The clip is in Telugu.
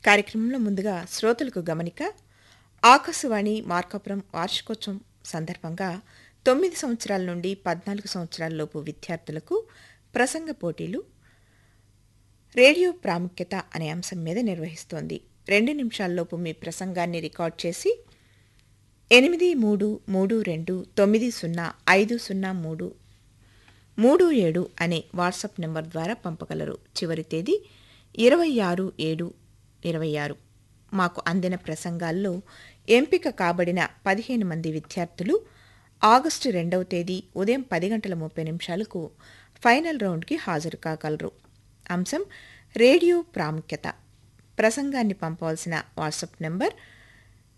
కార్యక్రమంలో ముందుగా శ్రోతలకు గమనిక ఆకాశవాణి మార్కాపురం వార్షికోత్సవం సందర్భంగా తొమ్మిది సంవత్సరాల నుండి పద్నాలుగు సంవత్సరాలలోపు విద్యార్థులకు ప్రసంగ పోటీలు రేడియో ప్రాముఖ్యత అనే అంశం మీద నిర్వహిస్తోంది రెండు నిమిషాల్లోపు మీ ప్రసంగాన్ని రికార్డ్ చేసి ఎనిమిది మూడు మూడు రెండు తొమ్మిది సున్నా ఐదు సున్నా మూడు మూడు ఏడు అనే వాట్సాప్ నెంబర్ ద్వారా పంపగలరు చివరి తేదీ ఇరవై ఆరు ఏడు ఇరవై ఆరు మాకు అందిన ప్రసంగాల్లో ఎంపిక కాబడిన పదిహేను మంది విద్యార్థులు ఆగస్టు రెండవ తేదీ ఉదయం పది గంటల ముప్పై నిమిషాలకు ఫైనల్ రౌండ్కి హాజరు కాగలరు అంశం రేడియో ప్రాముఖ్యత ప్రసంగాన్ని పంపవలసిన వాట్సాప్ నెంబర్